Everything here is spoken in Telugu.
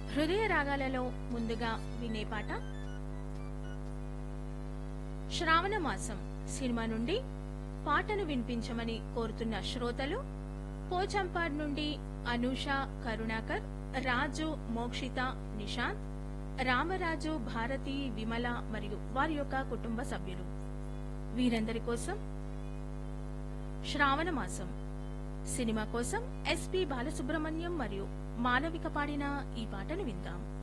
హృదయ రాగాలలో ముందుగా వినే పాట శ్రావణ మాసం సినిమా నుండి పాటను వినిపించమని కోరుతున్న శ్రోతలు పోచంపాడ్ నుండి అనూష కరుణాకర్ రాజు మోక్షిత నిశాంత్ రామరాజు భారతి విమల మరియు వారి యొక్క కుటుంబ సభ్యులు వీరందరి కోసం శ్రావణ మాసం సినిమా కోసం ఎస్పి బాలసుబ్రహ్మణ్యం మరియు మానవిక పాడిన ఈ పాటను విందాం